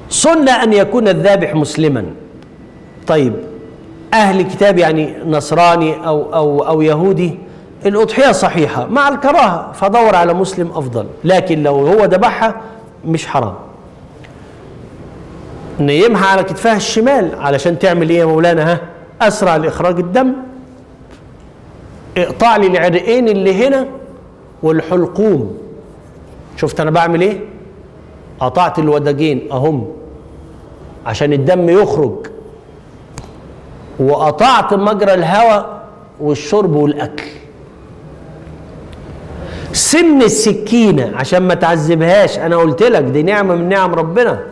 سنة أن يكون الذابح مسلما طيب أهل كتاب يعني نصراني أو أو أو يهودي الأضحية صحيحة مع الكراهة فدور على مسلم أفضل لكن لو هو ذبحها مش حرام نيمها على كتفها الشمال علشان تعمل ايه يا مولانا ها اسرع لاخراج الدم اقطع لي العرقين اللي هنا والحلقوم شفت انا بعمل ايه قطعت الوداجين اهم عشان الدم يخرج وقطعت مجرى الهواء والشرب والاكل سن السكينه عشان ما تعذبهاش انا قلت لك دي نعمه من نعم ربنا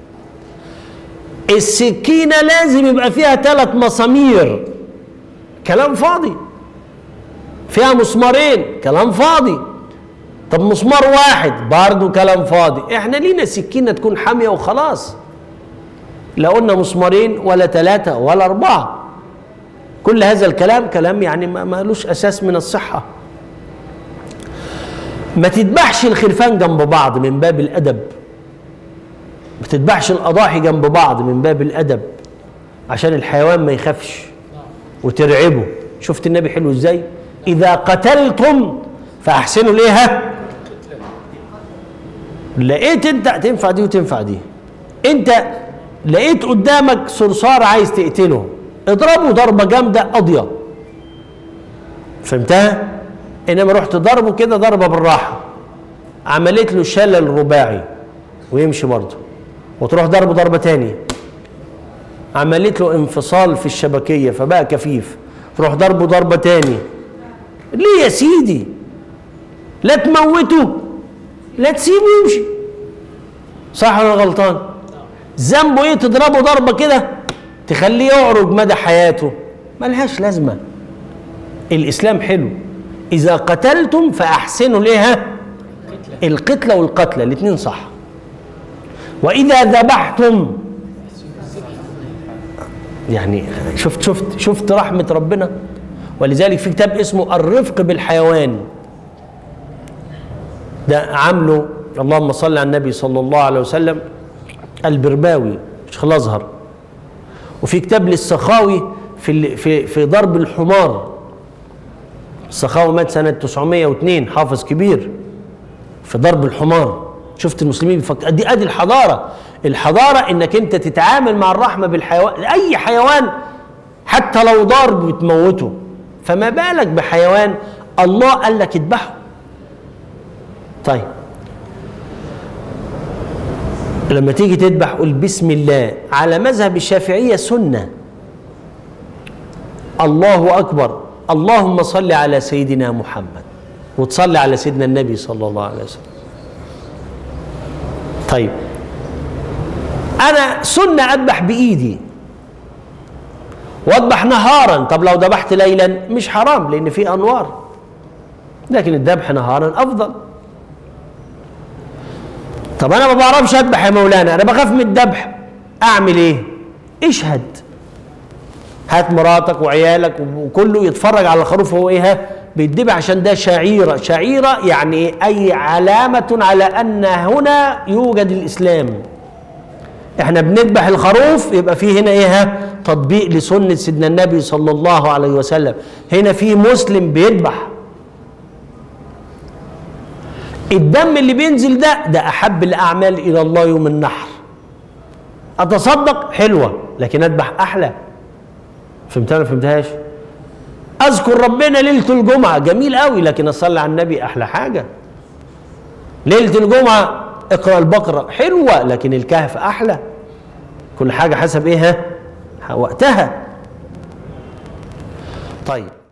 السكينه لازم يبقى فيها ثلاث مسامير كلام فاضي فيها مسمارين كلام فاضي طب مسمار واحد برضه كلام فاضي احنا لينا سكينه تكون حاميه وخلاص لا قلنا مسمارين ولا ثلاثه ولا اربعه كل هذا الكلام كلام يعني ما مالوش اساس من الصحه ما تذبحش الخرفان جنب بعض من باب الادب ما تذبحش الاضاحي جنب بعض من باب الادب عشان الحيوان ما يخافش وترعبه شفت النبي حلو ازاي اذا قتلتم فاحسنوا ليها لقيت انت تنفع دي وتنفع دي انت لقيت قدامك صرصار عايز تقتله اضربه ضربه جامده قاضيه فهمتها انما رحت ضربه كده ضربه بالراحه عملت له شلل رباعي ويمشي برضه وتروح ضربه ضربه تانية عملت له انفصال في الشبكيه فبقى كفيف تروح ضربه ضربه تاني ليه يا سيدي لا تموته لا تسيبه يمشي صح ولا غلطان ذنبه ايه تضربه ضربه كده تخليه يعرج مدى حياته ملهاش لازمه الاسلام حلو اذا قتلتم فاحسنوا ليها القتله والقتله الاثنين صح واذا ذبحتم يعني شفت شفت شفت رحمه ربنا ولذلك في كتاب اسمه الرفق بالحيوان ده عامله اللهم صل على النبي صلى الله عليه وسلم البرباوي شيخ الازهر وفي كتاب للسخاوي في في في ضرب الحمار السخاوي مات سنه 902 حافظ كبير في ضرب الحمار شفت المسلمين بيفكر دي ادي الحضاره الحضاره انك انت تتعامل مع الرحمه بالحيوان اي حيوان حتى لو ضرب بتموته فما بالك بحيوان الله قال لك اذبحه طيب لما تيجي تذبح قول بسم الله على مذهب الشافعيه سنه الله اكبر اللهم صل على سيدنا محمد وتصلي على سيدنا النبي صلى الله عليه وسلم طيب انا سنه اذبح بايدي واذبح نهارا طب لو ذبحت ليلا مش حرام لان في انوار لكن الذبح نهارا افضل طب انا ما بعرفش اذبح يا مولانا انا بخاف من الذبح اعمل ايه اشهد هات مراتك وعيالك وكله يتفرج على الخروف هو ايه بيتذبح عشان ده شعيره شعيره يعني اي علامه على ان هنا يوجد الاسلام احنا بنذبح الخروف يبقى في هنا ايه تطبيق لسنه سيدنا النبي صلى الله عليه وسلم هنا في مسلم بيذبح الدم اللي بينزل ده ده احب الاعمال الى الله يوم النحر اتصدق حلوه لكن اذبح احلى فهمتها ولا فهمتهاش اذكر ربنا ليله الجمعه جميل قوي لكن اصلي على النبي احلى حاجه ليله الجمعه اقرا البقره حلوه لكن الكهف احلى كل حاجه حسب ايه وقتها طيب